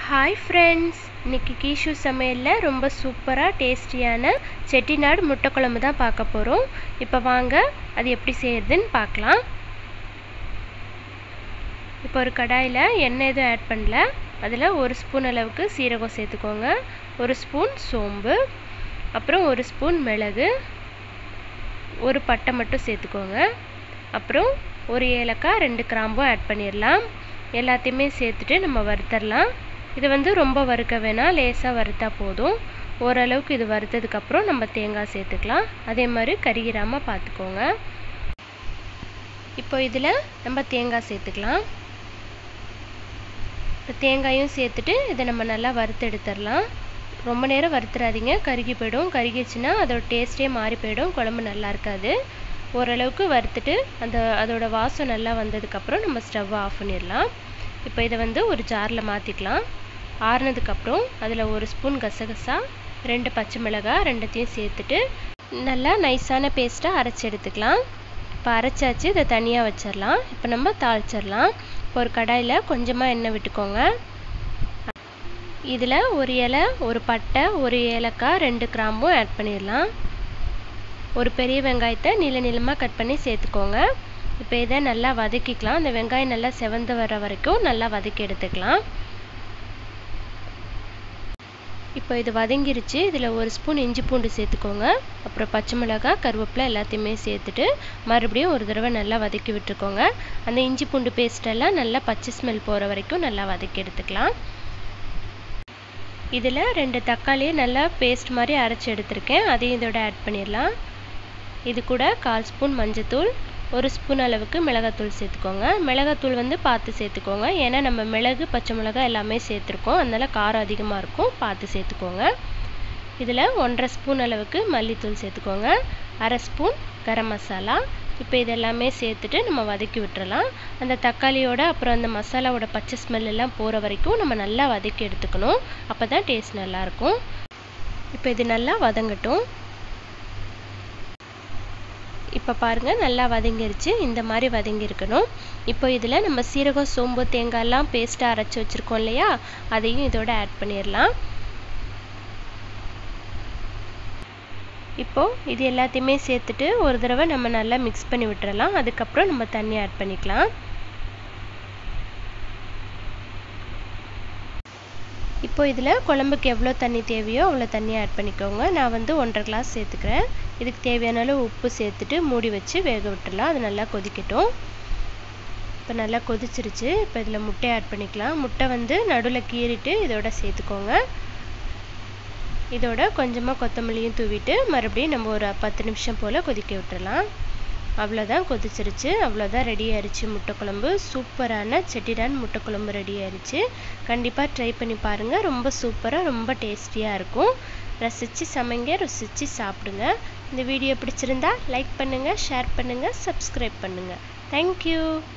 hi friends இன்னைக்கு கீஷு சமையலில் ரொம்ப சூப்பராக டேஸ்டியான செட்டிநாடு முட்டை குழம்பு தான் பார்க்க போகிறோம் இப்போ வாங்க அது எப்படி செய்யறதுன்னு பார்க்கலாம் இப்போ ஒரு கடாயில் எண்ணெய் எதுவும் ஆட் பண்ணல அதில் ஒரு ஸ்பூன் அளவுக்கு சீரகம் சேர்த்துக்கோங்க ஒரு ஸ்பூன் சோம்பு அப்புறம் ஒரு ஸ்பூன் மிளகு ஒரு பட்டை மட்டும் சேர்த்துக்கோங்க அப்புறம் ஒரு ஏலக்காய் ரெண்டு கிராம்பும் ஆட் பண்ணிடலாம் எல்லாத்தையுமே சேர்த்துட்டு நம்ம வறுத்தரலாம் இது வந்து ரொம்ப வறுக்க வேணாம் லேசாக வறுத்தா போதும் ஓரளவுக்கு இது வறுத்ததுக்கப்புறம் நம்ம தேங்காய் சேர்த்துக்கலாம் அதே மாதிரி கருகிராமல் பார்த்துக்கோங்க இப்போ இதில் நம்ம தேங்காய் சேர்த்துக்கலாம் இப்போ தேங்காயும் சேர்த்துட்டு இதை நம்ம நல்லா வறுத்து எடுத்துடலாம் ரொம்ப நேரம் வறுத்துறாதீங்க கருகி போயிடும் கருகிச்சுன்னா அதோட டேஸ்ட்டே மாறி போயிடும் குழம்பு நல்லா இருக்காது ஓரளவுக்கு வறுத்துட்டு அந்த அதோட வாசம் நல்லா வந்ததுக்கப்புறம் நம்ம ஸ்டவ்வை ஆஃப் பண்ணிடலாம் இப்போ இதை வந்து ஒரு ஜாரில் மாற்றிக்கலாம் ஆறுனதுக்கப்புறம் அதில் ஒரு ஸ்பூன் கசகசா ரெண்டு பச்சை மிளகாய் ரெண்டுத்தையும் சேர்த்துட்டு நல்லா நைஸான பேஸ்ட்டாக அரைச்சி எடுத்துக்கலாம் இப்போ அரைச்சாச்சு இதை தனியாக வச்சிடலாம் இப்போ நம்ம தாளிச்சிடலாம் இப்போ ஒரு கடாயில் கொஞ்சமாக எண்ணெய் விட்டுக்கோங்க இதில் ஒரு இலை ஒரு பட்டை ஒரு ஏலக்காய் ரெண்டு கிராம்பும் ஆட் பண்ணிடலாம் ஒரு பெரிய வெங்காயத்தை நீள நீளமாக கட் பண்ணி சேர்த்துக்கோங்க இப்போ இதை நல்லா வதக்கிக்கலாம் அந்த வெங்காயம் நல்லா செவந்து வர வரைக்கும் நல்லா வதக்கி எடுத்துக்கலாம் இப்போ இது வதங்கிருச்சு இதில் ஒரு ஸ்பூன் இஞ்சி பூண்டு சேர்த்துக்கோங்க அப்புறம் பச்சை மிளகாய் கருவேப்பிலை எல்லாத்தையுமே சேர்த்துட்டு மறுபடியும் ஒரு தடவை நல்லா வதக்கி விட்டுருக்கோங்க அந்த இஞ்சி பூண்டு பேஸ்டெல்லாம் நல்லா பச்சை ஸ்மெல் போகிற வரைக்கும் நல்லா வதக்கி எடுத்துக்கலாம் இதில் ரெண்டு தக்காளியை நல்லா பேஸ்ட் மாதிரி அரைச்சி எடுத்திருக்கேன் அதையும் இதோட ஆட் பண்ணிடலாம் இது கூட கால் ஸ்பூன் மஞ்சத்தூள் ஒரு ஸ்பூன் அளவுக்கு மிளகாத்தூள் சேர்த்துக்கோங்க மிளகாத்தூள் வந்து பார்த்து சேர்த்துக்கோங்க ஏன்னா நம்ம மிளகு பச்சை மிளகாய் எல்லாமே சேர்த்துருக்கோம் அதனால் காரம் அதிகமாக இருக்கும் பார்த்து சேர்த்துக்கோங்க இதில் ஒன்றரை ஸ்பூன் அளவுக்கு மல்லித்தூள் சேர்த்துக்கோங்க அரை ஸ்பூன் கரம் மசாலா இப்போ இதெல்லாமே சேர்த்துட்டு நம்ம வதக்கி விட்டுறலாம் அந்த தக்காளியோட அப்புறம் அந்த மசாலாவோட பச்சை ஸ்மெல் எல்லாம் போகிற வரைக்கும் நம்ம நல்லா வதக்கி எடுத்துக்கணும் அப்போ தான் டேஸ்ட் நல்லாயிருக்கும் இப்போ இது நல்லா வதங்கட்டும் இப்போ பாருங்கள் நல்லா வதங்கிருச்சு இந்த மாதிரி வதங்கியிருக்கணும் இப்போ இதில் நம்ம சீரகம் சோம்பு தேங்காய்லாம் பேஸ்ட்டாக அரைச்சி வச்சுருக்கோம் இல்லையா அதையும் இதோட ஆட் பண்ணிடலாம் இப்போது இது எல்லாத்தையுமே சேர்த்துட்டு ஒரு தடவை நம்ம நல்லா மிக்ஸ் பண்ணி விட்டுறலாம் அதுக்கப்புறம் நம்ம தண்ணி ஆட் பண்ணிக்கலாம் இப்போ இதில் குழம்புக்கு எவ்வளோ தண்ணி தேவையோ அவ்வளோ தண்ணி ஆட் பண்ணிக்கோங்க நான் வந்து ஒன்றரை கிளாஸ் சேர்த்துக்கிறேன் இதுக்கு தேவையான அளவு உப்பு சேர்த்துட்டு மூடி வச்சு வேக விட்டுடலாம் அது நல்லா கொதிக்கட்டும் இப்போ நல்லா கொதிச்சிருச்சு இப்போ இதில் முட்டை ஆட் பண்ணிக்கலாம் முட்டை வந்து நடுவில் கீறிட்டு இதோட சேர்த்துக்கோங்க இதோட கொஞ்சமாக கொத்தமல்லியும் தூவிட்டு மறுபடியும் நம்ம ஒரு பத்து நிமிஷம் போல் கொதிக்க விட்டுடலாம் அவ்வளோதான் கொதிச்சிருச்சு அவ்வளோதான் ரெடி ஆயிடுச்சு முட்டை குழம்பு சூப்பரான செட்டிடான் முட்டை குழம்பு ரெடி ஆயிடுச்சு கண்டிப்பாக ட்ரை பண்ணி பாருங்கள் ரொம்ப சூப்பராக ரொம்ப டேஸ்டியாக இருக்கும் ரசித்து சமைங்க ருசித்து சாப்பிடுங்க இந்த வீடியோ பிடிச்சிருந்தா லைக் பண்ணுங்கள் ஷேர் பண்ணுங்கள் சப்ஸ்கிரைப் பண்ணுங்கள் தேங்க்யூ